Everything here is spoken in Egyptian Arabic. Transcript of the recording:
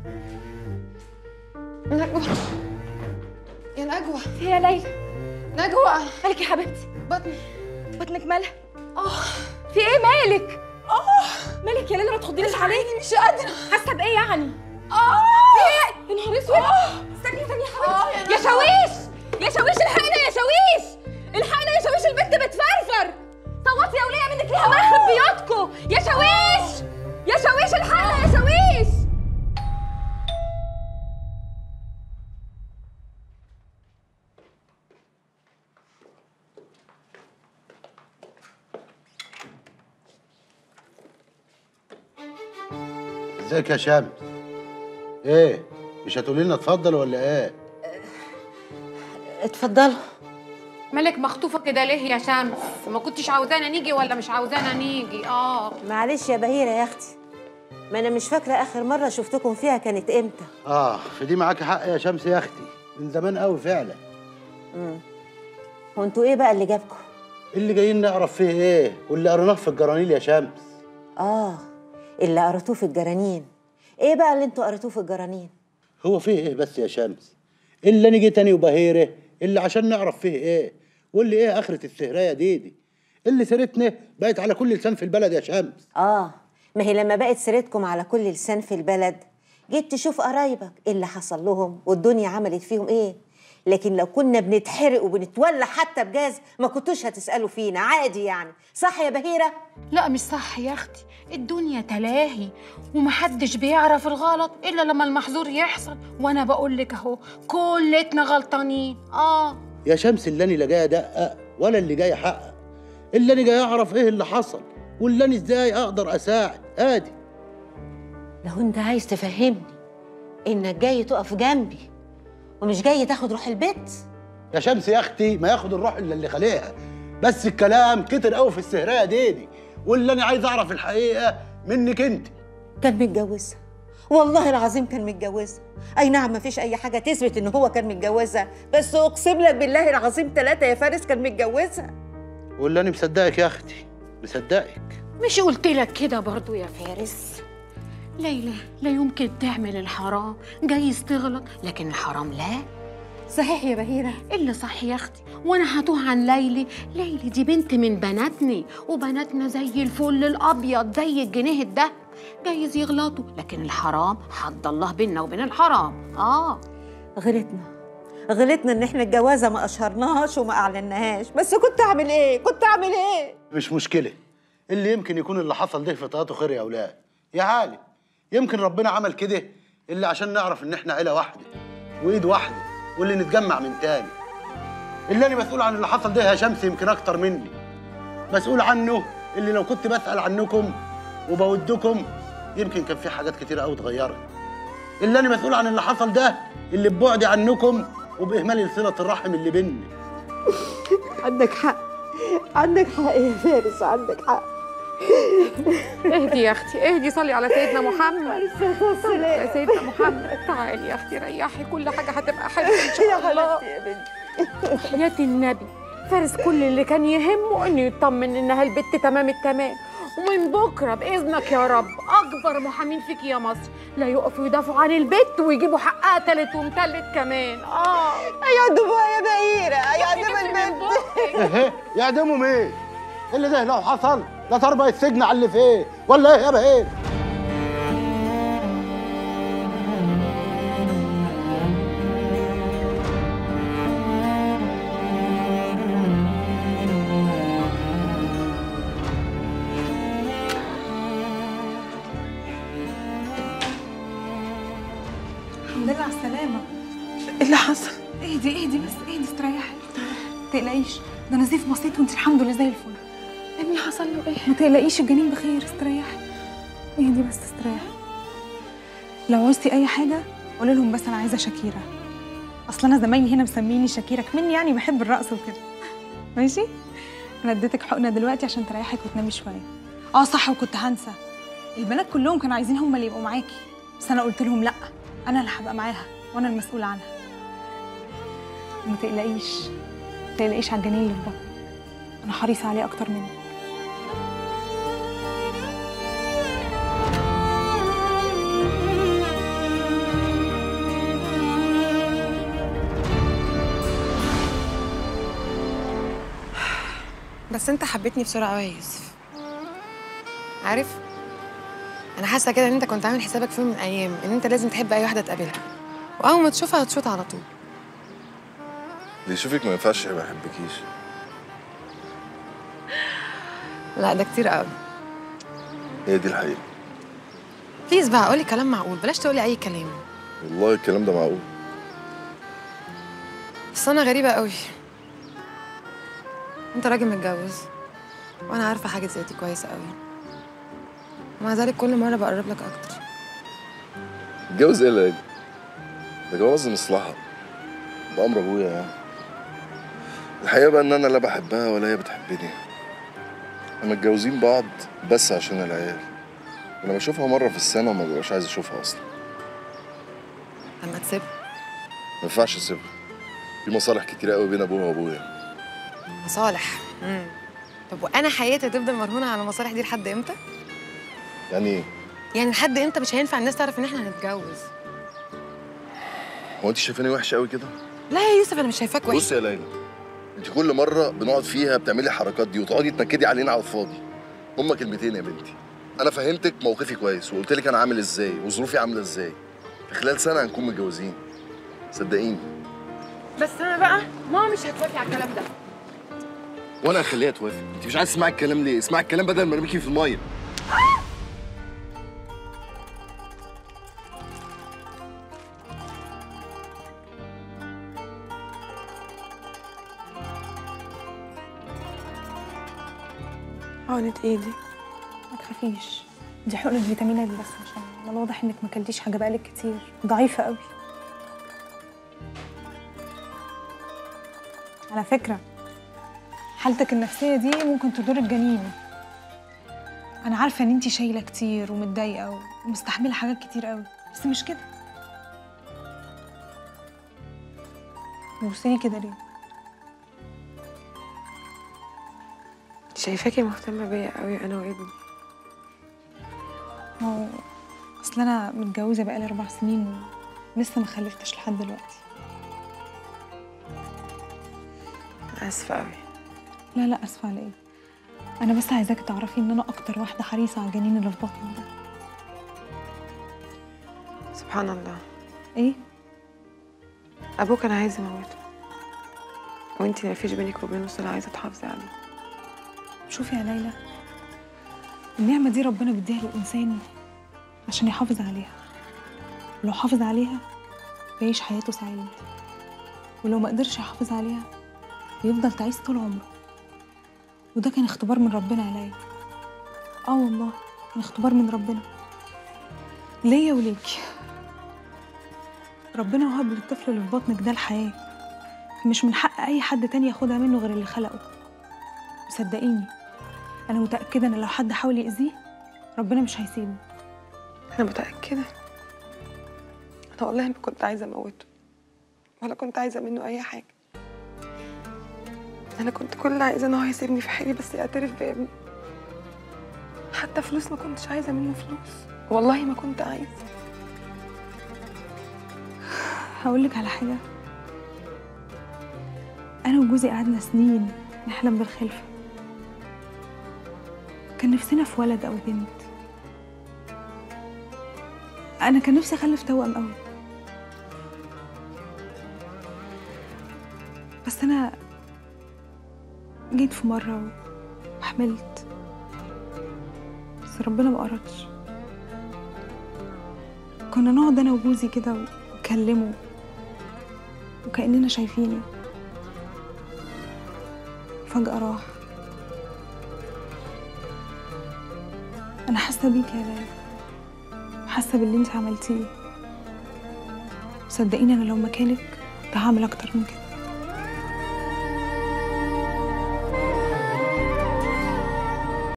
نجوى يا نجوى في يا ليلى نجوى مالك يا حبيبتي بطني بطنك مالها اه في ايه مالك اه مالك يا ليلى ما تخضينيش عليكي مش قادرة حاسه بايه يعني اه في ايه يا نهار اسود استني استني يا آه، حبيبتي يا يا شاويش يا شاويش الحقنا يا شاويش الحقنا يا شاويش البنت بتفرفر صوتي يا وليه منك ليها ما يخرب بيوتكم يا شاويش يا شاويش الحقنا يا شاويش ازيك يا شمس ايه مش هتقولي لنا اتفضل ولا ايه اتفضلوا مالك مخطوفة كده ليه يا شمس؟ ما كنتش عاوزانا نيجي ولا مش عاوزانا نيجي؟ اه معلش يا بهيرة يا اختي ما انا مش فاكره اخر مره شفتكم فيها كانت امتى اه في دي معاكي حق يا شمس يا اختي من زمان قوي فعلا هو انتوا ايه بقى اللي جابكم اللي جايين نعرف فيه ايه واللي قريناه في الجرانيل يا شمس اه اللي قريتوه في الجرانين ايه بقى اللي انتوا قريتوه في الجرانين هو فيه ايه بس يا شمس اللي انا جيت انا وبهيره اللي عشان نعرف فيه ايه واللي ايه اخرة السهرية دي دي اللي سيرتنا بقت على كل لسان في البلد يا شمس اه ما هي لما بقت سيرتكم على كل لسان في البلد جيت تشوف قرايبك ايه اللي حصل لهم والدنيا عملت فيهم ايه لكن لو كنا بنتحرق وبنتولى حتى بجاز ما كنتوش هتسألوا فينا عادي يعني صح يا بهيرة لا مش صح يا اختي الدنيا تلاهي ومحدش بيعرف الغلط الا لما المحظور يحصل وانا بقول لك اهو كلتنا غلطانين اه يا شمس اللي انا لا جاي ادقق ولا اللي جاي احقق اللي انا جاي اعرف ايه اللي حصل واللي انا ازاي اقدر اساعد ادي لو انت عايز تفهمني انك جاي تقف جنبي ومش جاي تاخد روح البيت يا شمس يا اختي ما ياخد الروح الا اللي خلقها بس الكلام كتر قوي في السهرية دي دي واللي انا عايز اعرف الحقيقة منك انت كان متجوزها والله العظيم كان متجوزها اي نعم مفيش اي حاجه تثبت ان هو كان متجوزها بس اقسم لك بالله العظيم ثلاثه يا فارس كان متجوزها واللي انا مصدقك يا اختي مصدقك مش قلت لك كده برضو يا فارس ليلى لا يمكن تعمل الحرام جايز تغلط لكن الحرام لا صحيح يا بهيره اللي صح يا اختي وانا هتوه عن ليلي ليلي دي بنت من بناتني وبناتنا زي الفل الابيض زي الجنيه الدهب جايز يغلطوا لكن الحرام حد الله بينا وبين الحرام اه غلطنا غلطنا ان احنا الجوازه ما اشهرناهاش وما اعلناهاش بس كنت اعمل ايه كنت اعمل ايه مش مشكلة اللي يمكن يكون اللي حصل ده في طاقته خير يا أولاد يا عالم يمكن ربنا عمل كده اللي عشان نعرف إن إحنا عيلة واحدة وإيد واحدة واللي نتجمع من تاني اللي أنا مسؤول عن اللي حصل ده يا شمس يمكن أكتر مني مسؤول عنه اللي لو كنت بسأل عنكم وبودكم يمكن كان في حاجات كتيرة أوي اتغيرت اللي أنا مسؤول عن اللي حصل ده اللي ببعدي عنكم وبإهمال صلة الرحم اللي بيني عندك حق عندك حق يا فارس عندك حق اهدي يا اختي اهدي صلي على سيدنا محمد صلي على سيدنا محمد تعالي يا اختي ريحي كل حاجه هتبقى حلوه ان شاء الله يا بنتي حياة النبي فارس كل اللي كان يهمه انه يطمن انها البت تمام التمام ومن بكره باذنك يا رب اكبر محامين فيك يا مصر لا يقفوا يدافعوا عن البت ويجيبوا حقها تالت ومتلت كمان اه يعدموها يا بهيره يعدموا تفرق من البنت بقك. ايه يعدموا مين؟ اللي ده لو حصل لا تربى السجن على اللي فيه ولا ايه يا بهير؟ الحمد لله على السلامة ايه اللي حصل؟ اهدي اهدي بس اهدي استريحي ما تقلقيش ده نزيف بسيط وانت الحمد لله زي الفل ابني حصل له ايه؟ ما تقلقيش الجنين بخير استريحي اهدي بس استريحي لو عوزتي اي حاجة قولي لهم بس انا عايزة شاكيرة اصل انا زمايلي هنا مسميني شاكيرة كمني يعني بحب الرقص وكده ماشي؟ انا اديتك حقنة دلوقتي عشان تريحك وتنامي شوية اه صح وكنت هنسى البنات كلهم كانوا عايزين هم اللي يبقوا معاكي بس انا قلت لهم لا انا اللي هبقى معاها وانا المسؤول عنها ما تقلقيش ما تقلقيش على الجنين اللي في بطنك انا حريصه عليه اكتر منك بس انت حبيتني بسرعه قوي يا يوسف عارف انا حاسه كده ان انت كنت عامل حسابك في يوم من الايام ان انت لازم تحب اي واحده تقابلها واول ما تشوفها هتشوط على طول اللي يشوفك ما ينفعش ما يحبكيش لا ده كتير قوي هي دي الحقيقة بليز بقى قولي كلام معقول بلاش تقولي اي كلام والله الكلام ده معقول بس انا غريبه قوي انت راجل متجوز وانا عارفه حاجه زي دي كويسه قوي ومع ذلك كل مره بقرب لك اكتر اتجوز ايه اللي ده جواز مصلحة ده امر ابويا يعني الحقيقة بقى ان انا لا بحبها ولا هي بتحبني احنا متجوزين بعض بس عشان العيال انا بشوفها مرة في السنة وما ببقاش عايز اشوفها اصلا لما تسيب ما ينفعش اسيبها في مصالح كتيرة قوي بين ابوها وابويا مصالح مم. طب وانا حياتي هتفضل مرهونه على المصالح دي لحد امتى يعني ايه يعني لحد امتى مش هينفع الناس تعرف ان احنا هنتجوز هو انت شايفاني وحش قوي كده لا يا يوسف انا مش شايفاك وحش بص يا ليلى انت كل مره بنقعد فيها بتعملي الحركات دي وتقعدي تنكدي علينا على الفاضي هما كلمتين يا بنتي انا فهمتك موقفي كويس وقلت لك انا عامل ازاي وظروفي عامله ازاي في خلال سنه هنكون متجوزين صدقيني بس انا بقى ماما مش هتوافق على الكلام ده وانا هخليها توافق انت مش عايز تسمعي الكلام ليه اسمعي الكلام بدل ما ارميكي في الميه عقنة ايدي ما تخافيش دي حقنة فيتامينات بس عشان من الواضح انك ما كلتيش حاجة بقالك كتير ضعيفة قوي على فكرة حالتك النفسية دي ممكن تضر الجنين أنا عارفة إن أنتي شايلة كتير ومتضايقة ومستحملة حاجات كتير قوي بس مش كده بصيلي كده ليه؟ شايفاكي مهتمة بيا قوي انا وابني هو أصل أنا متجوزة بقالي أربع سنين ولسه ما خلفتش لحد دلوقتي أنا اسفة قوي لا لا اسفه على ايه انا بس عايزاك تعرفي ان انا اكتر واحده حريصه على الجنين اللي في بطني ده سبحان الله ايه ابوك كان عايز يموته وانتي مفيش بينك وبينه صلة عايزة تحافظي عليه شوفي يا ليلى النعمه دي ربنا بيديها للانسان عشان يحافظ عليها ولو حافظ عليها بيعيش حياته سعيد ولو ما قدرش يحافظ عليها بيفضل تعيس طول عمره وده كان اختبار من ربنا عليا اه والله كان اختبار من ربنا ليا وليكي ربنا وهب للطفل اللي في بطنك ده الحياة مش من حق أي حد تاني ياخدها منه غير اللي خلقه صدقيني أنا متأكدة إن لو حد حاول يأذيه ربنا مش هيسيبه انا متأكدة انا والله ما كنت عايزة اموته ولا كنت عايزة منه اي حاجة انا كنت كل اللي عايزة ان هو يسيبني في حالي بس يعترف بابني حتى فلوس ما كنتش عايزة منه فلوس والله ما كنت عايزة هقولك على حاجة أنا وجوزي قعدنا سنين نحلم بالخلفة كان نفسنا في ولد أو بنت أنا كان نفسي أخلف توأم أوي بس أنا جيت في مرة وحملت بس ربنا ما أردش كنا نقعد أنا وجوزي كده ونكلمه وكأننا شايفينه فجأة راح أنا حاسة بيك يا ليلى حاسة باللي انت عملتيه صدقيني أنا لو مكانك كنت هعمل أكتر من كده